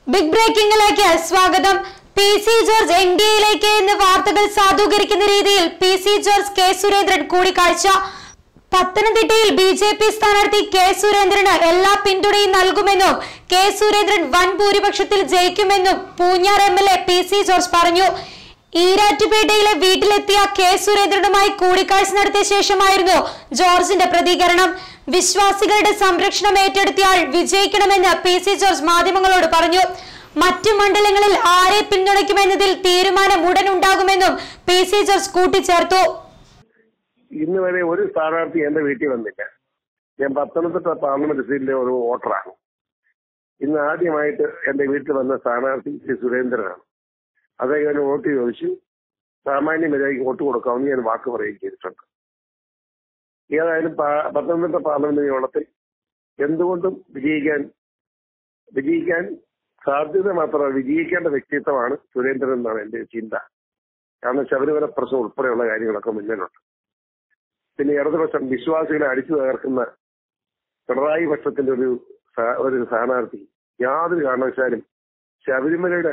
big ബ്രേക്കിംഗിലേക്ക് സ്വാഗതം P C George N D എയിലേക്ക് എന്ന് വാർത്തകൾ സാധൂകരിക്കുന്ന രീതിയിൽ P C George K Surendran കൂടിക്കാഴ്ച പത്തനംതിട്ടയിൽ ബി ജെ പി സ്ഥാനാർത്ഥി കെ സുരേന്ദ്രന് എല്ലാ പിന്തുണയും നൽകുമെന്നും കെ സുരേന്ദ്രൻ വൻ ഭൂരിപക്ഷത്തിൽ ജയിക്കുമെന്നും Poonjar M L A P C George പറഞ്ഞു ഈരാറ്റുപേട്ടയിലെ വീട്ടിലെത്തിയ കെ സുരേന്ദ്രനുമായി കൂടിക്കാഴ്ച നടത്തിയ ശേഷമായിരുന്നു ജോർജിന്റെ പ്രതികരണം വിശ്വാസികളുടെ സംരക്ഷണം ഏറ്റെടുത്തിയാൽ വിജയിക്കണമെന്ന് പി സി ജോർജ് മാധ്യമങ്ങളോട് പറഞ്ഞു മറ്റു മണ്ഡലങ്ങളിൽ ആരെ പിന്തുണയ്ക്കുമെന്നതിൽ തീരുമാനം ഉടൻ ഉണ്ടാകുമെന്നും പി സി ജോർജ് കൂട്ടിച്ചേർത്തു ഇന്ന് വരെ ഒരു സ്ഥാനാർത്ഥി എന്റെ വീട്ടിൽ വന്നില്ല ഞാൻ പത്തനംതിട്ട പാർലമെന്റ് സീറ്റിലെ ഒരു വോട്ടറാണ് ഇന്ന് ആദ്യമായിട്ട് എന്റെ വീട്ടിൽ വന്ന സ്ഥാനാർത്ഥി ശ്രീ സുരേന്ദ്രനാണ് അദ്ദേഹം എന്നെ വോട്ട് ചോദിച്ചു സാമാന്യ മര്യാദയ്ക്ക് വോട്ട് കൊടുക്കാമെന്ന് ഞാൻ വാക്ക് പറയുകയും ചെയ്തിട്ടുണ്ട് ഏതായാലും പാ- പത്തനംതിട്ട പാർലമെന്റ് നിയമനത്തിൽ എന്തുകൊണ്ടും വിജയിക്കാൻ വിജയിക്കാൻ സാധ്യത മാത്രമല്ല വിജയിക്കേണ്ട വ്യക്തിത്വമാണ് സുരേന്ദ്രൻ എന്നാണ് എന്റെ ചിന്ത കാരണം ശബരിമല പ്രശ്നം ഉൾപ്പെടെയുള്ള കാര്യങ്ങളൊക്കെ മുന്നിലുണ്ട് പിന്നെ ഇടതുപക്ഷം വിശ്വാസികളെ അടിച്ചു തകർക്കുന്ന പിണറായി പക്ഷത്തിന്റെ ഒരു സ്ഥാ- ഒരു സ്ഥാനാർത്ഥി യാതൊരു കാരണവശാലും ശബരിമലയുടെ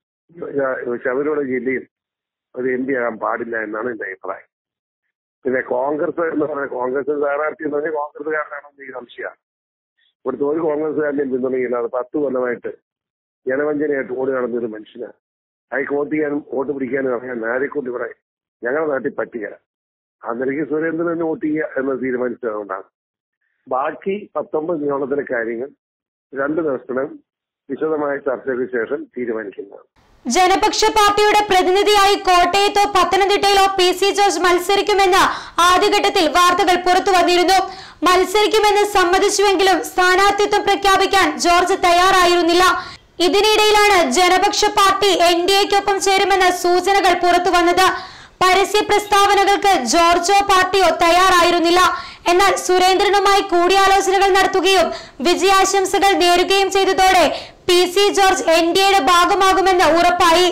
ശബരിമല ജില്ലയിൽ ഒരു എം പി ആകാൻ പാടില്ല എന്നാണ് എന്റെ അഭിപ്രായം പിന്നെ കോൺഗ്രസ് എന്ന് പറഞ്ഞാൽ കോൺഗ്രസ് സ്ഥാനാർത്ഥി എന്ന് പറഞ്ഞാൽ കോൺഗ്രസ്സുകാരനാണെന്ന് എനിക്ക് സംശയമാണ് ഇവിടുത്തെ ഒരു കോൺഗ്രസ്സുകാരനെയും പിന്തുണയില്ല അത് പത്ത് കൊല്ലമായിട്ട് ജനവഞ്ചനയായിട്ട് ഓടി നടന്ന ഒരു മനുഷ്യനാണ് അയാൾക്ക് വോട്ട് ചെയ്യാനും വോട്ട് പിടിക്കാനും അറിയാൻ ആരെക്കൊണ്ട് ഇവിടെ ഞങ്ങളുടെ നാട്ടിൽ പറ്റുക ആ നിലയ്ക്ക് സുരേന്ദ്രൻ തന്നെ വോട്ട് ചെയ്യുക എന്ന് തീരുമാനിച്ചതുകൊണ്ടാണ് ബാക്കി പത്തൊമ്പത് നിയമനത്തിലെ കാര്യങ്ങൾ രണ്ട് ദിവസത്തിനും വിശദമായ ചർച്ചയ്ക്ക് ശേഷം തീരുമാനിക്കുന്നതാണ് ജനപക്ഷ പാർട്ടിയുടെ പ്രതിനിധിയായി കോട്ടയത്തോ പത്തനംതിട്ടയിലോ പി സി ജോർജ് മത്സരിക്കുമെന്ന് ആദ്യഘട്ടത്തിൽ വാർത്തകൾ പുറത്തു വന്നിരുന്നു മത്സരിക്കുമെന്ന് സമ്മതിച്ചുവെങ്കിലും സ്ഥാനാർത്ഥിത്വം പ്രഖ്യാപിക്കാൻ ജോർജ് തയ്യാറായിരുന്നില്ല ഇതിനിടയിലാണ് ജനപക്ഷ പാർട്ടി എൻ ഡി എക്കൊപ്പം ചേരുമെന്ന സൂചനകൾ പുറത്തു വന്നത് പരസ്യ പ്രസ്താവനകൾക്ക് ജോർജോ പാർട്ടിയോ തയ്യാറായിരുന്നില്ല എന്നാൽ സുരേന്ദ്രനുമായി കൂടിയാലോചനകൾ നടത്തുകയും വിജയാശംസകൾ നേരുകയും ചെയ്തതോടെ P C George N D എയുടെ ഭാഗമാകുമെന്ന് ഉറപ്പായി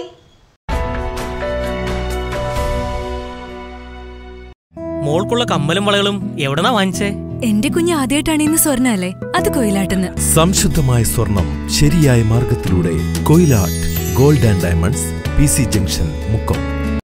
മോൾക്കുള്ള കമ്മലും വളകളും എവിടെന്നാ വാങ്ങിച്ചേ എന്റെ കുഞ്ഞ് ആദ്യമായിട്ടാണ് ഇന്ന് സ്വർണ്ണ അല്ലേ അത് കൊയിലാട്ടെന്ന് സംശുദ്ധമായ സ്വർണം ശരിയായ മാർഗത്തിലൂടെ Koyilatt gold and diamonds P C junction Mukkam